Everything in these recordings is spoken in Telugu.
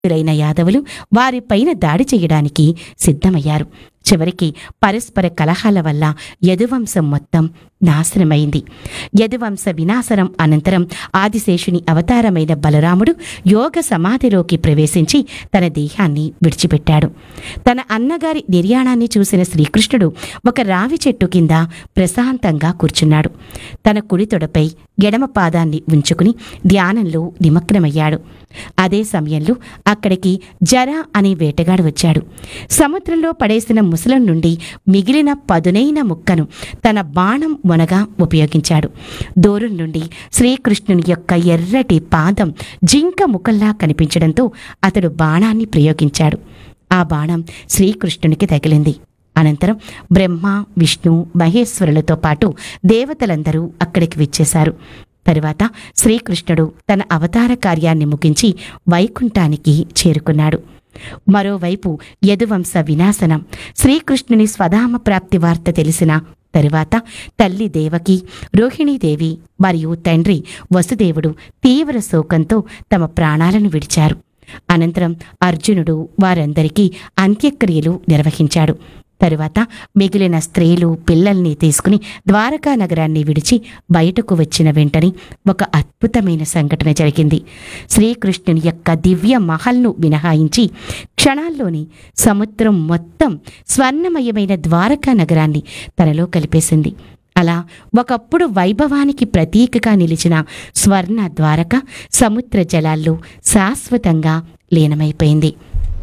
రైన యాదవులు వారిపైన దాడి చేయడానికి సిద్ధమయ్యారు చివరికి పరస్పర కలహాల వల్ల యదువంశం మొత్తం నాశనమైంది యదువంశ వినాశనం అనంతరం ఆదిశేషుని అవతారమైన బలరాముడు యోగ సమాధిలోకి ప్రవేశించి తన దేహాన్ని విడిచిపెట్టాడు తన అన్నగారి నిర్యాణాన్ని చూసిన శ్రీకృష్ణుడు ఒక రావి చెట్టు కింద ప్రశాంతంగా కూర్చున్నాడు తన కుడి తొడపై ఎడమ పాదాన్ని ఉంచుకుని ధ్యానంలో నిమగ్నమయ్యాడు అదే సమయంలో అక్కడికి జర అనే వేటగాడు వచ్చాడు సముద్రంలో పడేసిన ముసలం నుండి మిగిలిన పదునైన ముక్కను తన బాణం మొనగా ఉపయోగించాడు దూరం నుండి శ్రీకృష్ణుని యొక్క ఎర్రటి పాదం జింక ముఖంలా కనిపించడంతో అతడు బాణాన్ని ప్రయోగించాడు ఆ బాణం శ్రీకృష్ణునికి తగిలింది అనంతరం బ్రహ్మ విష్ణు మహేశ్వరులతో పాటు దేవతలందరూ అక్కడికి విచ్చేశారు తరువాత శ్రీకృష్ణుడు తన అవతార కార్యాన్ని ముగించి వైకుంఠానికి చేరుకున్నాడు మరోవైపు యదువంశ వినాశనం శ్రీకృష్ణుని స్వధామ ప్రాప్తి వార్త తెలిసిన తరువాత తల్లి దేవకి రోహిణీదేవి మరియు తండ్రి వసుదేవుడు తీవ్ర శోకంతో తమ ప్రాణాలను విడిచారు అనంతరం అర్జునుడు వారందరికీ అంత్యక్రియలు నిర్వహించాడు తరువాత మిగిలిన స్త్రీలు పిల్లల్ని తీసుకుని ద్వారకా నగరాన్ని విడిచి బయటకు వచ్చిన వెంటనే ఒక అద్భుతమైన సంఘటన జరిగింది శ్రీకృష్ణుని యొక్క దివ్య మహల్ను మినహాయించి క్షణాల్లోని సముద్రం మొత్తం స్వర్ణమయమైన ద్వారకా నగరాన్ని తనలో కలిపేసింది అలా ఒకప్పుడు వైభవానికి ప్రతీకగా నిలిచిన స్వర్ణ ద్వారక సముద్ర జలాల్లో శాశ్వతంగా లీనమైపోయింది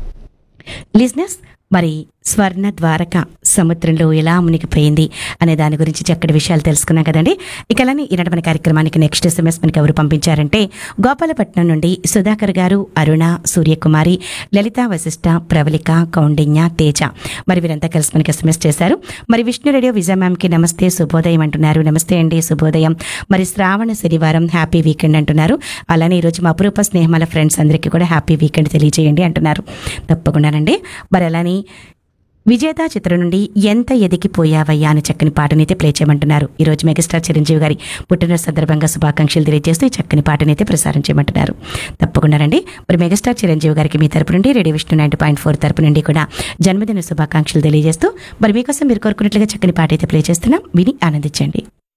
లిజినెస్ మరి స్వర్ణ ద్వారక సముద్రంలో ఎలా మునిగిపోయింది అనే దాని గురించి చక్కటి విషయాలు తెలుసుకున్నాం కదండి ఇక అలానే ఈనాటి మన కార్యక్రమానికి నెక్స్ట్ ఎస్ఎంఎస్ మనకి ఎవరు పంపించారంటే గోపాలపట్నం నుండి సుధాకర్ గారు అరుణ సూర్యకుమారి లలిత వశిష్ట ప్రవళిక కౌండిన్య తేజ మరి వీరంతా కలిసి మనకి ఎస్ఎంఎస్ చేశారు మరి విష్ణు రేడియో విజయ మ్యామ్కి నమస్తే శుభోదయం అంటున్నారు నమస్తే అండి శుభోదయం మరి శ్రావణ శనివారం హ్యాపీ వీకెండ్ అంటున్నారు అలానే ఈరోజు మా అపురూప స్నేహమాల ఫ్రెండ్స్ అందరికీ కూడా హ్యాపీ వీకెండ్ తెలియజేయండి అంటున్నారు తప్పకుండానండి మరి అలానే విజేత చిత్రం నుండి ఎంత ఎదిగిపోయావయ్యా అని చక్కని పాటనైతే ప్లే చేయమంటున్నారు ఈ రోజు మెగాస్టార్ చిరంజీవి గారి పుట్టినరోజు సందర్భంగా శుభాకాంక్షలు తెలియజేస్తూ ఈ చక్కని పాటనైతే ప్రసారం చేయమంటున్నారు తప్పకుండానండి మరి మెగాస్టార్ చిరంజీవి గారికి మీ తరపు నుండి radio Vishnu ninety point four తరపు నుండి కూడా జన్మదిన శుభాకాంక్షలు తెలియజేస్తూ మరి మీకోసం మీరు కోరుకున్నట్లుగా చక్కని పాట అయితే ప్లే చేస్తున్నాం విని ఆనందించండి